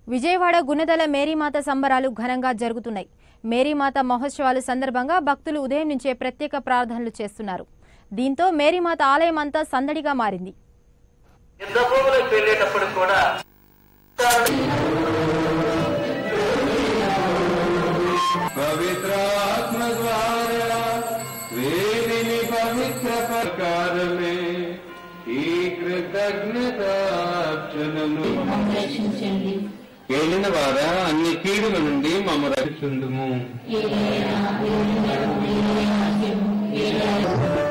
విజయవాడ గుణదల మేరీమాత సంబరాలు ఘనంగా జరుగుతున్నాయి మేరీమాత మహోత్సవాలు సందర్భంగా భక్తులు ఉదయం నుంచే ప్రత్యేక ప్రార్థనలు చేస్తున్నారు దీంతో మేరీమాత ఆలయం అంతా సందడిగా మారింది యుద్ధ భూములకు వెళ్ళేటప్పుడు కూడా పవిత్రాత్మ ద్వారా వేదిని పవిత్ర ప్రకారమే ఈ కృతజ్ఞతార్చనము రక్షించండి ఏలిన వారా అన్ని కీడుల నుండి మమ్మ రక్షిందుము ఏలైనా ఏలైనా ఏలైనా ఏలైనా